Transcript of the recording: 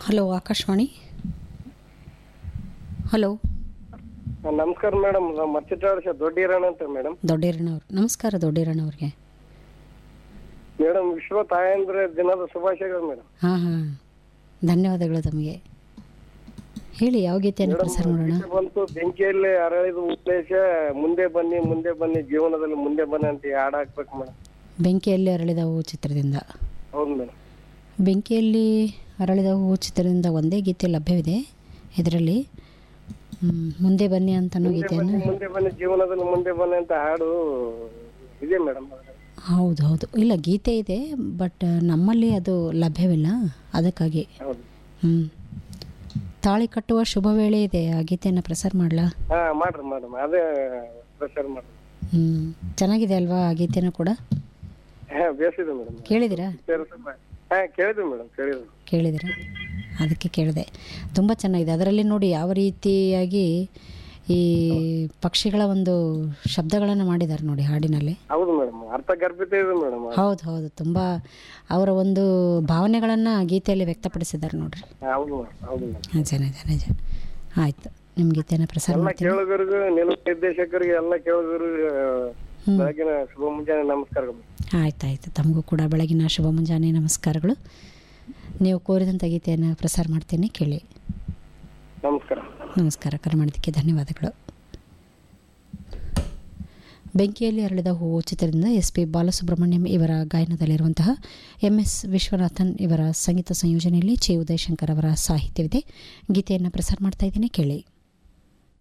hello Akashvani hello ನಮಸ್ಕಾರ madam ನಾವು ಮರ್ಚಿಟಾಳ ದೊಡ್ಡ ಅಂತ ಮೇಡಮ್ ದೊಡ್ಡೇರಣ್ಣವ್ರು ನಮಸ್ಕಾರ ದೊಡ್ಡೇರಣ್ಣವ್ರಿಗೆ ಮೇಡಮ್ ವಿಶ್ವ ತಾಯಂದ್ರ ದಿನದ ಶುಭಾಶಯಗಳು ಮೇಡಮ್ ಹಾಂ ಹಾಂ ಧನ್ಯವಾದಗಳು ತಮಗೆ ಹೇಳಿ ಯಾವ ಗೀತೆಯನ್ನು ಮೇಡಮ್ ಪ್ರಸಾರ ಮಾಡೋಣ ಗೀತೆ ಬಂತು ಬೆಂಕಿಯಲ್ಲಿ ಅರಳಿದ ಉದ್ದೇಶ ಮುಂದೆ ಬನ್ನಿ ಮುಂದೆ ಬನ್ನಿ ಜೀವನದಲ್ಲಿ ಮುಂದೆ ಬನ್ನಿ ಅಂತ ಹಾಡ್ ಹಾಕ್ಬೇಕು ಮೇಡಮ್ ಬೆಂಕಿಯಲ್ಲಿ ಅರಳಿದ ಹೂವು ಚಿತ್ರದಿಂದ ಹೌದು ಮೇಡಮ್ ಬೆಂಕಿಯಲ್ಲಿ ಅರಳಿದ ಹೂವು ಚಿತ್ರದಿಂದ ಒಂದೇ ಗೀತೆ ಲಭ್ಯವಿದೆ ಇದರಲ್ಲಿ ಹ್ಮ್, ಮುಂದೆ ಬನ್ನಿ ಅಂತನೋ ಮುಂದೆ ಗೀತೆಯನ್ನು ಬನ್ನಿ ಮುಂದೆ ಬನ್ನಿ ಜೀವನದಲ್ಲಿ ಮುಂದೆ ಬನ್ನಿ ಅಂತ ಹಾಡು ಇದೆ ಮೇಡಮ್ ಹೌದು ಹೌದು ಇಲ್ಲ ಗೀತೆ ಇದೆ ಬಟ್ ನಮ್ಮಲ್ಲಿ ಅದು ಲಭ್ಯವಿಲ್ಲ ಅದಕ್ಕಾಗಿ ಹೌದು ಹ್ಞೂ ತಾಳಿ ಕಟ್ಟುವ ಶುಭ ವೇಳೆ ಇದೆ ಆ ಗೀತೆಯನ್ನು ಪ್ರಸಾರ ಮಾಡಲಾ ಹಾ ಮಾಡ್ರಿ ಮೇಡಮ್ ಅದೇ ಪ್ರಚಾರ ಮಾಡ್ರಿ ಹ್ಞೂ ಚೆನ್ನಾಗಿದೆ ಅಲ್ವಾ ಆ ಗೀತೆನೂ ಕೂಡ ಹಾ ಬೇಸಿದೆ ಮೇಡಮ್ ಕೇಳಿದಿರಾ ಹಾ ಕೇಳಿದ್ವಿ ಮೇಡಮ್ ಕೇಳಿದ್ವಿ ಕೇಳಿದಿರಾ ಅದಕ್ಕೆ ಕೇಳಿದೆ ತುಂಬ ಚೆನ್ನಾಗಿದೆ ಅದರಲ್ಲಿ ನೋಡಿ ಯಾವ ರೀತಿಯಾಗಿ ಈ ಪಕ್ಷಿಗಳ ಒಂದು ಶಬ್ದಗಳನ್ನು ಮಾಡಿದ್ದಾರೆ ನೋಡಿ ಹಾಡಿನಲ್ಲಿ ಹೌದು ಮೇಡಮ್ ಅರ್ಥಗರ್ಭಿತ ಇದೆ ಮೇಡಮ್ ಹೌದು ಹೌದು ತುಂಬ ಅವರ ಒಂದು ಭಾವನೆಗಳನ್ನು ಗೀತೆಯಲ್ಲಿ ವ್ಯಕ್ತಪಡಿಸಿದ್ದಾರೆ ನೋಡ್ರಿ ಹೌದು ಮೇಡಮ್ ಹೌದು ಮೇಡಮ್ ನಿಜ ನಿಜ ನಿಜ ಆಯಿತು ನಿಮ್ಮ ಗೀತೆಯನ್ನು ಪ್ರಸಾರ ಎಲ್ಲ ಮಾಡ್ತೀನಿ ಕೇಳುಗರಿಗೂ ನಿಲ್ ನಿರ್ದೇಶಕರಿಗೆ ಎಲ್ಲ ಕೇಳುಗರಿಗೆ ಬೆಳಗಿನ ಶುಭ ಮುಂಜಾನೆ ನಮಸ್ಕಾರಗಳು ಆಯ್ತು ಆಯಿತು ತಮಗೂ ಕೂಡ ಬೆಳಗಿನ ಶುಭ ಮುಂಜಾನೆ ನಮಸ್ಕಾರಗಳು ನೀವು ಕೋರಿದಂಥ ಗೀತೆಯನ್ನು ಪ್ರಸಾರ ಮಾಡ್ತೀನಿ ಕೇಳಿ ನಮಸ್ಕಾರ ನಮಸ್ಕಾರ ಕರೆ ಮಾಡಿದ್ದಕ್ಕೆ ಧನ್ಯವಾದಗಳು ಬೆಂಕಿಯಲ್ಲಿ ಅರಳಿದ ಹೂವು ಚಿತ್ರದಿಂದ ಎಸ್ ಪಿ ಬಾಲಸುಬ್ರಹ್ಮಣ್ಯಂ ಇವರ ಗಾಯನದಲ್ಲಿರುವಂತಹ ಎಂ ಎಸ್ ವಿಶ್ವನಾಥನ್ ಇವರ ಸಂಗೀತ ಸಂಯೋಜನೆಯಲ್ಲಿ ಚಿ ಉದಯಶಂಕರ್ ಅವರ ಸಾಹಿತ್ಯವಿದೆ ಗೀತೆಯನ್ನು ಪ್ರಸಾರ ಮಾಡ್ತಾ ಇದ್ದೀನಿ ಕೇಳಿ